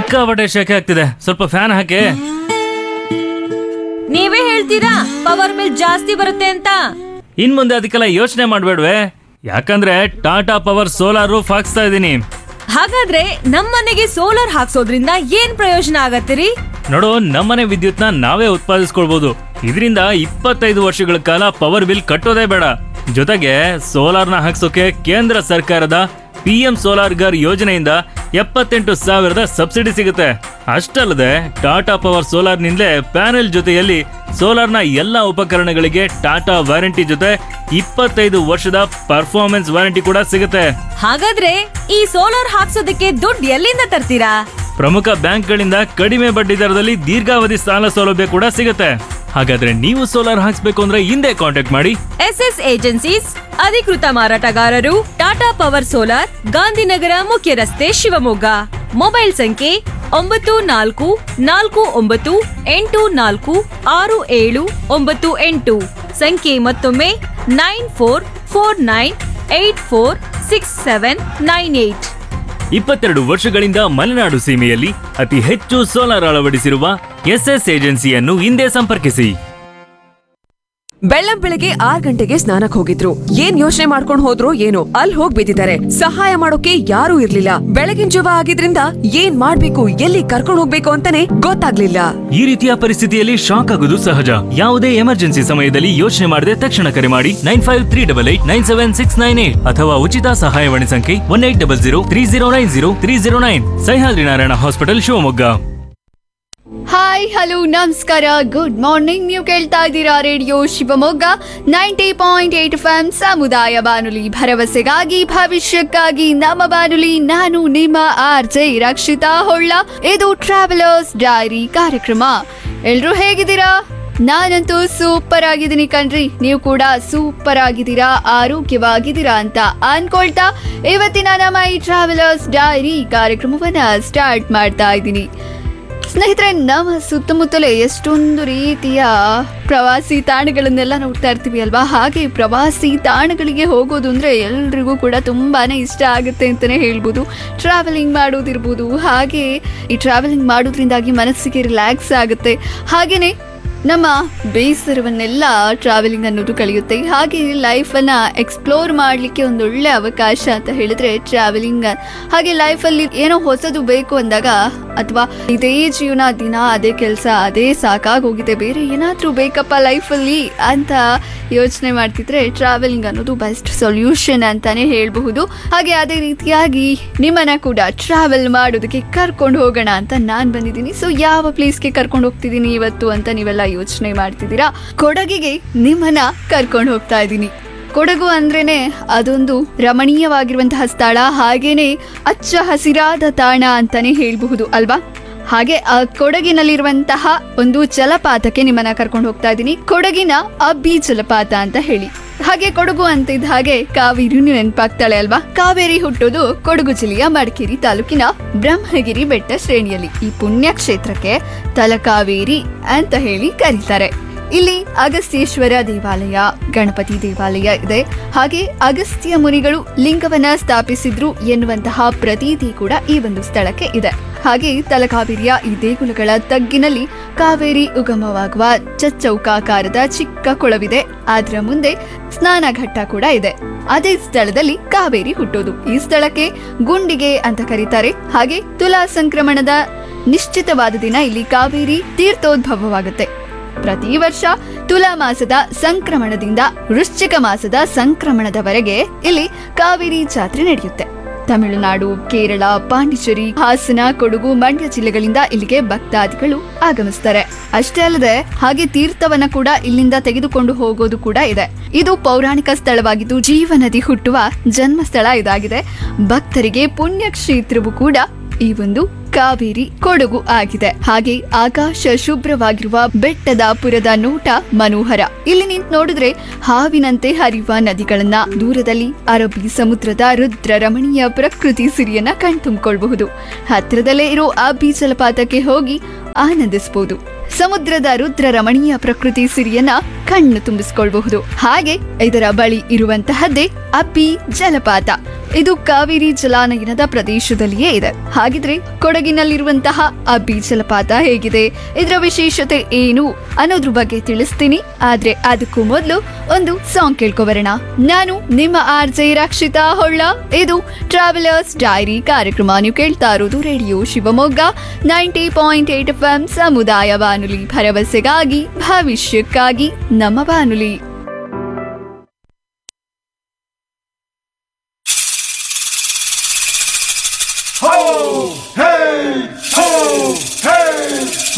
ಸಿಕ್ಕಾಪಟ್ಟೆ ಶೆಕೆ ಆಗ್ತಿದೆ ಸ್ವಲ್ಪ ಫ್ಯಾನ್ ಹಾಕಿ ನೀವೇ ಹೇಳ್ತೀರಾ ಪವರ್ ಬಿಲ್ ಜಾಸ್ತಿ ಬರುತ್ತೆ ಅಂತ ಇನ್ ಮುಂದೆ ಅದಕ್ಕೆಲ್ಲ ಯೋಚನೆ ಮಾಡ್ಬೇಡ್ವೆ ಯಾಕಂದ್ರೆ ಟಾಟಾ ಪವರ್ ಸೋಲಾರ್ ರೂಫ್ ಹಾಕ್ಸ್ತಾ ಇದ್ದೀನಿ ಹಾಗಾದ್ರೆ ನಮ್ಮನೆಗೆ ಸೋಲಾರ್ ಹಾಕ್ಸೋದ್ರಿಂದ ಏನ್ ಪ್ರಯೋಜನ ಆಗತ್ತಿರಿ ನೋಡು ನಮ್ಮನೆ ವಿದ್ಯುತ್ನ ನಾವೇ ಉತ್ಪಾದಿಸ್ಕೊಳ್ಬಹುದು ಇದರಿಂದ ಇಪ್ಪತ್ತೈದು ವರ್ಷಗಳ ಕಾಲ ಪವರ್ ಬಿಲ್ ಕಟ್ಟೋದೇ ಬೇಡ ಜೊತೆಗೆ ಸೋಲಾರ್ನ ಹಾಕ್ಸೋಕೆ ಕೇಂದ್ರ ಸರ್ಕಾರದ ಪಿ ಎಂ ಸೋಲಾರ್ ಗರ್ ಯೋಜನೆಯಿಂದ ಎಪ್ಪತ್ತೆಂಟು ಸಾವಿರದ ಸಬ್ಸಿಡಿ ಸಿಗುತ್ತೆ ಅಷ್ಟಲ್ಲದೆ ಟಾಟಾ ಪವರ್ ಸೋಲಾರ್ನಿಂದಲೇ ಪ್ಯಾನೆಲ್ ಜೊತೆಯಲ್ಲಿ ಸೋಲಾರ್ನ ಎಲ್ಲ ಉಪಕರಣಗಳಿಗೆ ಟಾಟಾ ವಾರಂಟಿ ಜೊತೆ ಇಪ್ಪತ್ತೈದು ವರ್ಷದ ಪರ್ಫಾರ್ಮೆನ್ಸ್ ವಾರಂಟಿ ಕೂಡ ಸಿಗುತ್ತೆ ಹಾಗಾದ್ರೆ ಈ ಸೋಲಾರ್ ಹಾಕ್ಸೋದಕ್ಕೆ ದುಡ್ಡು ಎಲ್ಲಿಂದ ತರ್ತೀರಾ ಪ್ರಮುಖ ಬ್ಯಾಂಕ್ಗಳಿಂದ ಕಡಿಮೆ ಬಡ್ಡಿ ದರದಲ್ಲಿ ದೀರ್ಘಾವಧಿ ಸಾಲ ಸೌಲಭ್ಯ ಕೂಡ ಸಿಗುತ್ತೆ ಹಾಗಾದ್ರೆ ನೀವು ಸೋಲಾರ್ ಹಾಕ್ಸ್ಬೇಕು ಅಂದ್ರೆ ಹಿಂದೆ ಕಾಂಟ್ಯಾಕ್ಟ್ ಮಾಡಿ ಎಸ್ ಎಸ್ ಏಜೆನ್ಸೀಸ್ ಅಧಿಕೃತ ಮಾರಾಟಗಾರರು ಟಾಟಾ ಪವರ್ ಸೋಲಾರ್ ಗಾಂಧಿನಗರ ಮುಖ್ಯ ರಸ್ತೆ ಶಿವಮೊಗ್ಗ ಮೊಬೈಲ್ ಸಂಖ್ಯೆ ಒಂಬತ್ತು ನಾಲ್ಕು ನಾಲ್ಕು ಒಂಬತ್ತು ಎಂಟು ನಾಲ್ಕು ಆರು ಏಳು ಒಂಬತ್ತು ಎಂಟು ಸಂಖ್ಯೆ ಮತ್ತೊಮ್ಮೆ nine four four nine eight four six seven nine eight ಇಪ್ಪತ್ತೆರಡು ವರ್ಷಗಳಿಂದ ಮಲೆನಾಡು ಸೀಮೆಯಲ್ಲಿ ಅತಿ ಹೆಚ್ಚು ಸೋಲಾರ್ ಅಳವಡಿಸಿರುವ ಎಸ್ಎಸ್ ಏಜೆನ್ಸಿಯನ್ನು ಹಿಂದೆ ಸಂಪರ್ಕಿಸಿ ಬೆಳ್ಳಂ ಬೆಳಗ್ಗೆ ಆರ್ ಗಂಟೆಗೆ ಸ್ನಾನಕ್ ಹೋಗಿದ್ರು ಏನ್ ಯೋಚನೆ ಮಾಡ್ಕೊಂಡ್ ಹೋದ್ರು ಏನೋ ಅಲ್ಲಿ ಹೋಗ್ ಬಿದ್ದಿದ್ದಾರೆ ಸಹಾಯ ಮಾಡೋಕೆ ಯಾರೂ ಇರ್ಲಿಲ್ಲ ಬೆಳಗಿನ ಜವ ಆಗಿದ್ರಿಂದ ಏನ್ ಮಾಡ್ಬೇಕು ಎಲ್ಲಿ ಕರ್ಕೊಂಡ್ ಹೋಗ್ಬೇಕು ಅಂತಾನೆ ಗೊತ್ತಾಗ್ಲಿಲ್ಲ ಈ ರೀತಿಯ ಪರಿಸ್ಥಿತಿಯಲ್ಲಿ ಶಾಕ್ ಆಗೋದು ಸಹಜ ಯಾವುದೇ ಎಮರ್ಜೆನ್ಸಿ ಸಮಯದಲ್ಲಿ ಯೋಚನೆ ಮಾಡದೆ ತಕ್ಷಣ ಕರೆ ಮಾಡಿ nine five three double eight nine seven six nine eight ಅಥವಾ ಉಚಿತ ಸಹಾಯವಾಣಿ ಸಂಖ್ಯೆ one eight double zero three zero nine zero three zero nine Sahyadri Narayana hospital Shivamogga hi hello ನಮಸ್ಕಾರ ಗುಡ್ ಮಾರ್ನಿಂಗ್ ನೀವು ಕೇಳ್ತಾ ಇದ್ದೀರಾ radio Shivamogga ninety point eight F M ಸಮುದಾಯ ಬಾನುಲಿ ಭರವಸೆಗಾಗಿ ಭವಿಷ್ಯಕ್ಕಾಗಿ ನಮ್ಮ ಬಾನುಲಿ ನಾನು ನಿಮ್ಮ ಆರ್ ಜೆ ರಕ್ಷಿತಾ ಹೊಳ್ಳ ಇದು ಟ್ರಾವೆಲರ್ಸ್ ಡೈರಿ ಕಾರ್ಯಕ್ರಮ ಎಲ್ರೂ ಹೇಗಿದ್ದೀರಾ ನಾನಂತೂ ಸೂಪರ್ ಆಗಿದ್ದೀನಿ ಕಣ್ರಿ ನೀವು ಕೂಡ ಸೂಪರ್ ಆಗಿದ್ದೀರಾ ಆರೋಗ್ಯವಾಗಿದ್ದೀರಾ ಅಂತ ಅನ್ಕೊಳ್ತಾ ಇವತ್ತಿನ ನಮ್ಮ ಈ ಟ್ರಾವೆಲರ್ಸ್ ಡೈರಿ ಕಾರ್ಯಕ್ರಮವನ್ನ ಸ್ಟಾರ್ಟ್ ಮಾಡ್ತಾ ಇದ್ದೀನಿ ಸ್ನೇಹಿತರೆ ನಮ್ಮ ಸುತ್ತಮುತ್ತಲೇ ಎಷ್ಟೊಂದು ರೀತಿಯ ಪ್ರವಾಸಿ ತಾಣಗಳನ್ನೆಲ್ಲ ನೋಡ್ತಾ ಇರ್ತೀವಿ ಅಲ್ವಾ ಹಾಗೆ ಪ್ರವಾಸಿ ತಾಣಗಳಿಗೆ ಹೋಗೋದು ಅಂದರೆ ಎಲ್ರಿಗೂ ಕೂಡ ತುಂಬಾನೇ ಇಷ್ಟ ಆಗುತ್ತೆ ಅಂತಲೇ ಹೇಳ್ಬೋದು ಟ್ರಾವೆಲಿಂಗ್ ಮಾಡೋದಿರ್ಬೋದು ಹಾಗೆ ಈ ಟ್ರಾವೆಲಿಂಗ್ ಮಾಡೋದ್ರಿಂದಾಗಿ ಮನಸ್ಸಿಗೆ ರಿಲ್ಯಾಕ್ಸ್ ಆಗುತ್ತೆ ಹಾಗೆಯೇ ನಮ್ಮ ಬೇಸರವನ್ನೆಲ್ಲ ಟ್ರಾವೆಲಿಂಗ್ ಅನ್ನೋದು ಕಳೆಯುತ್ತೆ ಹಾಗೆ ಲೈಫನ್ನು ಎಕ್ಸ್ಪ್ಲೋರ್ ಮಾಡಲಿಕ್ಕೆ ಒಂದು ಒಳ್ಳೆ ಅವಕಾಶ ಅಂತ ಹೇಳಿದ್ರೆ ಟ್ರಾವೆಲಿಂಗ್ ಹಾಗೆ ಲೈಫಲ್ಲಿ ಏನೋ ಹೊಸದು ಬೇಕು ಅಂದಾಗ ಅಥವಾ ಇದೇ ಜೀವನ ದಿನ ಅದೇ ಕೆಲಸ ಅದೇ ಸಾಕಾಗಿ ಹೋಗಿದೆ ಬೇರೆ ಏನಾದರೂ ಬೇಕಪ್ಪ ಲೈಫಲ್ಲಿ ಅಂತ ಯೋಚನೆ ಮಾಡ್ತಿದ್ರೆ ಟ್ರಾವೆಲಿಂಗ್ ಅನ್ನೋದು ಬೆಸ್ಟ್ ಸೊಲ್ಯೂಷನ್ ಅಂತಾನೆ ಹೇಳಬಹುದು ಹಾಗೆ ಅದೇ ರೀತಿಯಾಗಿ ನಿಮ್ಮನ್ನ ಕೂಡ ಟ್ರಾವೆಲ್ ಮಾಡೋದಕ್ಕೆ ಕರ್ಕೊಂಡು ಹೋಗೋಣ ಅಂತ ನಾನು ಬಂದಿದ್ದೀನಿ ಸೊ ಯಾವ ಪ್ಲೇಸ್ಗೆ ಕರ್ಕೊಂಡು ಹೋಗ್ತಿದ್ದೀನಿ ಇವತ್ತು ಅಂತ ನೀವೆಲ್ಲ ಯೋಚನೆ ಮಾಡ್ತಿದ್ದೀರಾ ಕೊಡಗಿಗೆ ನಿಮ್ಮನ್ನ ಕರ್ಕೊಂಡು ಹೋಗ್ತಾ ಇದ್ದೀನಿ ಕೊಡಗು ಅಂದ್ರೇನೆ ಅದೊಂದು ರಮಣೀಯವಾಗಿರುವಂತಹ ಸ್ಥಳ ಹಾಗೇನೆ ಅಚ್ಚ ಹಸಿರಾದ ತಾಣ ಅಂತಾನೆ ಹೇಳಬಹುದು ಅಲ್ವಾ ಹಾಗೆ ಆ ಕೊಡಗಿನಲ್ಲಿರುವಂತಹ ಒಂದು ಜಲಪಾತಕ್ಕೆ ನಿಮ್ಮನ್ನ ಕರ್ಕೊಂಡು ಹೋಗ್ತಾ ಇದ್ದೀನಿ ಕೊಡಗಿನ ಅಬ್ಬಿ ಜಲಪಾತ ಅಂತ ಹೇಳಿ ಹಾಗೆ ಕೊಡಗು ಅಂತಿದ್ದ ಹಾಗೆ ಕಾವೇರಿ ನೆನಪಾಗ್ತಾಳೆ ಅಲ್ವಾ ಕಾವೇರಿ ಹುಟ್ಟೋದು ಕೊಡಗು ಜಿಲ್ಲೆಯ ಮಡಿಕೇರಿ ತಾಲೂಕಿನ ಬ್ರಹ್ಮಗಿರಿ ಬೆಟ್ಟ ಶ್ರೇಣಿಯಲ್ಲಿ ಈ ಪುಣ್ಯ ಕ್ಷೇತ್ರಕ್ಕೆ ತಲಕಾವೇರಿ ಅಂತ ಹೇಳಿ ಕರೀತಾರೆ ಇಲ್ಲಿ ಅಗಸ್ತ್ಯೇಶ್ವರ ದೇವಾಲಯ ಗಣಪತಿ ದೇವಾಲಯ ಇದೆ ಹಾಗೆ ಅಗಸ್ತ್ಯ ಮುನಿಗಳು ಲಿಂಗವನ್ನ ಸ್ಥಾಪಿಸಿದ್ರು ಎನ್ನುವಂತಹ ಪ್ರತೀತಿ ಕೂಡ ಈ ಒಂದು ಸ್ಥಳಕ್ಕೆ ಇದೆ ಹಾಗೆ ತಲಕಾವೇರಿಯ ಈ ದೇಗುಲಗಳ ತಗ್ಗಿನಲ್ಲಿ ಕಾವೇರಿ ಉಗಮವಾಗುವ ಚಚ್ಚೌಕಾಕಾರದ ಚಿಕ್ಕ ಕೊಳವಿದೆ ಅದರ ಮುಂದೆ ಸ್ನಾನಘಟ್ಟ ಕೂಡ ಇದೆ ಅದೇ ಸ್ಥಳದಲ್ಲಿ ಕಾವೇರಿ ಹುಟ್ಟೋದು ಈ ಸ್ಥಳಕ್ಕೆ ಗುಂಡಿಗೆ ಅಂತ ಕರೀತಾರೆ ಹಾಗೆ ತುಲಾ ಸಂಕ್ರಮಣದ ನಿಶ್ಚಿತವಾದ ದಿನ ಇಲ್ಲಿ ಕಾವೇರಿ ತೀರ್ಥೋದ್ಭವವಾಗುತ್ತೆ ಪ್ರತಿ ವರ್ಷ ತುಲಾ ಮಾಸದ ಸಂಕ್ರಮಣದಿಂದ ವೃಶ್ಚಿಕ ಮಾಸದ ಸಂಕ್ರಮಣದವರೆಗೆ ಇಲ್ಲಿ ಕಾವೇರಿ ಜಾತ್ರೆ ನಡೆಯುತ್ತೆ ತಮಿಳುನಾಡು ಕೇರಳ ಪಾಂಡಿಚೇರಿ ಹಾಸನ ಕೊಡಗು ಮಂಡ್ಯ ಜಿಲ್ಲೆಗಳಿಂದ ಇಲ್ಲಿಗೆ ಭಕ್ತಾದಿಗಳು ಆಗಮಿಸ್ತಾರೆ ಅಷ್ಟೇ ಅಲ್ಲದೆ ಹಾಗೆ ತೀರ್ಥವನ್ನ ಕೂಡ ಇಲ್ಲಿಂದ ತೆಗೆದುಕೊಂಡು ಹೋಗೋದು ಕೂಡ ಇದೆ ಇದು ಪೌರಾಣಿಕ ಸ್ಥಳವಾಗಿದ್ದು ಜೀವನದಿ ಹುಟ್ಟುವ ಜನ್ಮಸ್ಥಳ ಇದಾಗಿದೆ ಭಕ್ತರಿಗೆ ಪುಣ್ಯ ಕ್ಷೇತ್ರವು ಕೂಡ ಈ ಒಂದು ಕಾವೇರಿ ಕೊಡಗು ಆಗಿದೆ ಹಾಗೆ ಆಕಾಶ ಶುಭ್ರವಾಗಿರುವ ಬೆಟ್ಟದ ಪುರದ ನೋಟ ಮನೋಹರ ಇಲ್ಲಿ ನಿಂತು ನೋಡಿದ್ರೆ ಹಾವಿನಂತೆ ಹರಿಯುವ ನದಿಗಳನ್ನ ದೂರದಲ್ಲಿ ಅರಬ್ಬಿ ಸಮುದ್ರದ ರುದ್ರ ರಮಣೀಯ ಪ್ರಕೃತಿ ಸಿರಿಯನ್ನ ಕಣ್ತುಂಬಿಕೊಳ್ಬಹುದು ಹತ್ತಿರದಲ್ಲೇ ಇರೋ ಅಬ್ಬಿ ಜಲಪಾತಕ್ಕೆ ಹೋಗಿ ಆನಂದಿಸಬಹುದು ಸಮುದ್ರದ ರುದ್ರ ರಮಣೀಯ ಪ್ರಕೃತಿ ಸಿರಿಯನ್ನ ಕಣ್ಣು ತುಂಬಿಸಿಕೊಳ್ಬಹುದು ಹಾಗೆ ಇದರ ಬಳಿ ಇರುವಂತಹದ್ದೇ ಅಬ್ಬಿ ಜಲಪಾತ ಇದು ಕಾವೇರಿ ಜಲಾನಯನದ ಪ್ರದೇಶದಲ್ಲಿಯೇ ಇದೆ ಹಾಗಿದ್ರೆ ಕೊಡಗಿನಲ್ಲಿರುವಂತಹ ಅಬ್ಬಿ ಜಲಪಾತ ಹೇಗಿದೆ ಇದರ ವಿಶೇಷತೆ ಏನು ಅನ್ನೋದ್ರ ಬಗ್ಗೆ ತಿಳಿಸ್ತೀನಿ ಆದ್ರೆ ಅದಕ್ಕೂ ಮೊದಲು ಒಂದು ಸಾಂಗ್ ಕೇಳ್ಕೊಬರೋಣ ನಾನು ನಿಮ್ಮ ಆರ್ ಜೆ ರಕ್ಷಿತಾ ಹೊಳ್ಳ ಇದು ಟ್ರಾವೆಲರ್ಸ್ ಡೈರಿ ಕಾರ್ಯಕ್ರಮ ನೀವು ಕೇಳ್ತಾ ಇರೋದು radio Shivamogga ninety point eight F M ಸಮುದಾಯ ಬಾನುಲಿ ಭರವಸೆಗಾಗಿ ಭವಿಷ್ಯಕ್ಕಾಗಿ ನಮ್ಮ ಬಾನುಲಿ